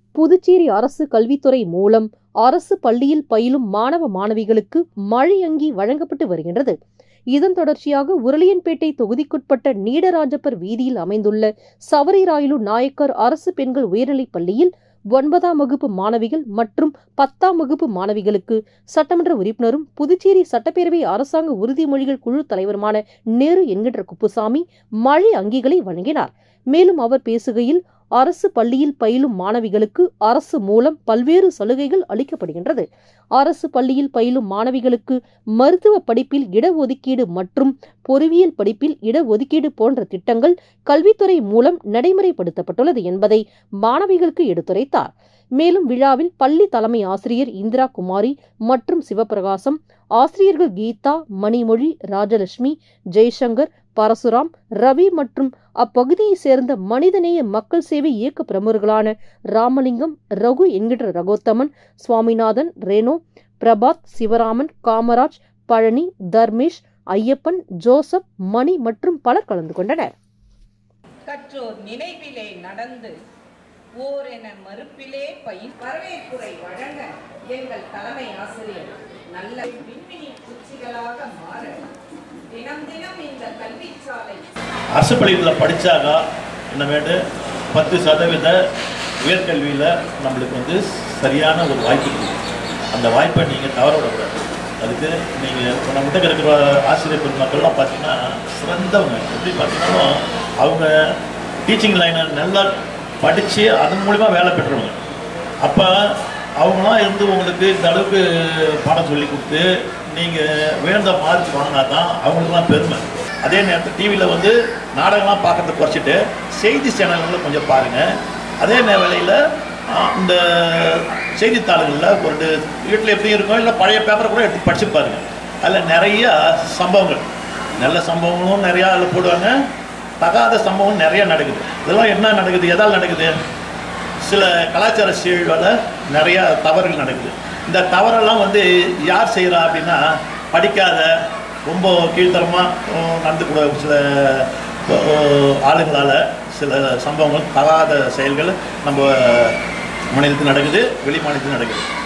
புதுச்சேரி அரசு கல்வித்துறை மூலம் அரசு பள்ளியில் பயிலும் மாணவ மாணவிகளுக்கு மழையங்கி வழங்கப்பட்டு வருகின்றது இதன் தொடர்ச்சியாக உருளியன்பேட்டை தொகுதிக்குட்பட்ட நீடராஜப்பர் வீதியில் அமைந்துள்ள சவரிராயலு நாயக்கர் அரசு பெண்கள் உயர்நிலைப் பள்ளியில் ஒன்பதாம் வகுப்பு மாணவிகள் மற்றும் பத்தாம் வகுப்பு மாணவிகளுக்கு சட்டமன்ற உறுப்பினரும் புதுச்சேரி சட்டப்பேரவை அரசாங்க உறுதிமொழிகள் குழு தலைவருமான நேரு என்கின்ற குப்புசாமி மழை அங்கிகளை வழங்கினார் மேலும் அவர் பேசுகையில் அரசு பள்ளியில் பயிலும் மாணவிகளுக்கு அரசு மூலம் பல்வேறு சலுகைகள் அளிக்கப்படுகின்றது அரசு பள்ளியில் பயிலும் மாணவிகளுக்கு மருத்துவ படிப்பில் இடஒதுக்கீடு மற்றும் பொறியியல் படிப்பில் இடஒதுக்கீடு போன்ற திட்டங்கள் கல்வித்துறை மூலம் நடைமுறைப்படுத்தப்பட்டுள்ளது என்பதை மாணவிகளுக்கு எடுத்துரைத்தார் மேலும் விழாவில் பள்ளி தலைமை ஆசிரியர் இந்திரா குமாரி மற்றும் சிவபிரகாசம் ஆசிரியர்கள் கீதா மணிமொழி ராஜலட்சுமி ஜெய்சங்கர் பரசுராம் ரவி மற்றும் அப்பகுதியைச் சேர்ந்த மனிதநேய மக்கள் சேவை இயக்க பிரமுகர்களான ராமலிங்கம் ரகு என்கின்ற ரகோத்தமன் சுவாமிநாதன் ரேனோ பிரபாத் சிவராமன் காமராஜ் பழனி தர்மேஷ் ஐயப்பன் ஜோசப் மணி மற்றும் பலர் கலந்து கொண்டனர் கற்றோர் நினைவிலே நடந்து ஓரென மறுப்பிலே பயின் வரவேற்புரை வழங்க எங்கள் தலைமை ஆசிரியர் நல்ல விண்மினி குச்சிகளாக மாற தினம் தினம் இந்த கல்விச்சாலை அரசு பள்ளிகளில் படித்தாக்கா என்ன வேண்டு பத்து சதவீத உயர்கல்வியில் நம்மளுக்கு வந்து சரியான ஒரு வாய்ப்பு இருக்குது அந்த வாய்ப்பை நீங்கள் தவற விடக்கூடாது அதுக்கு நீங்கள் இப்போ நம்மகிட்ட இருக்கிற ஆசிரியர் பெருமக்கள்லாம் பார்த்தீங்கன்னா சிறந்தவங்க எப்படி பார்த்தீங்கன்னா அவங்க டீச்சிங் லைனை நல்லா படித்து அதன் மூலிமா வேலை பெற்றவங்க அப்போ அவங்களாம் இருந்து உங்களுக்கு இந்த அளவுக்கு பாடம் சொல்லி கொடுத்து நீங்கள் வேண்ட மார்க் வாங்கினா தான் அவங்களுக்குலாம் பெருமை அதே நேரத்தில் டிவியில் வந்து நாடகம்லாம் பார்க்கறத குறைச்சிட்டு செய்தி சேனல்களை கொஞ்சம் பாருங்கள் அதே நே வேளையில் இந்த செய்தித்தாள்களில் ஒரு வீட்டில் எப்படி இருக்கும் இல்லை பழைய பேப்பரை கூட எடுத்து படிச்சு பாருங்க அதில் நிறைய சம்பவங்கள் நல்ல சம்பவங்களும் நிறையா அதில் போடுவாங்க தகாத சம்பவம் நிறைய நடக்குது இதெல்லாம் என்ன நடக்குது எதால் நடக்குது சில கலாச்சார சீழ்வால் நிறையா தவறுகள் நடக்குது இந்த தவறெல்லாம் வந்து யார் செய்கிறா அப்படின்னா படிக்காத ரொம்ப கீழ்த்தரமாக நடந்துக்கூட சில ஆளுங்களால் சில சம்பவங்கள் தகாத செயல்கள் நம்ம மாநிலத்தில் நடக்குது வெளி மாநிலத்தில் நடக்குது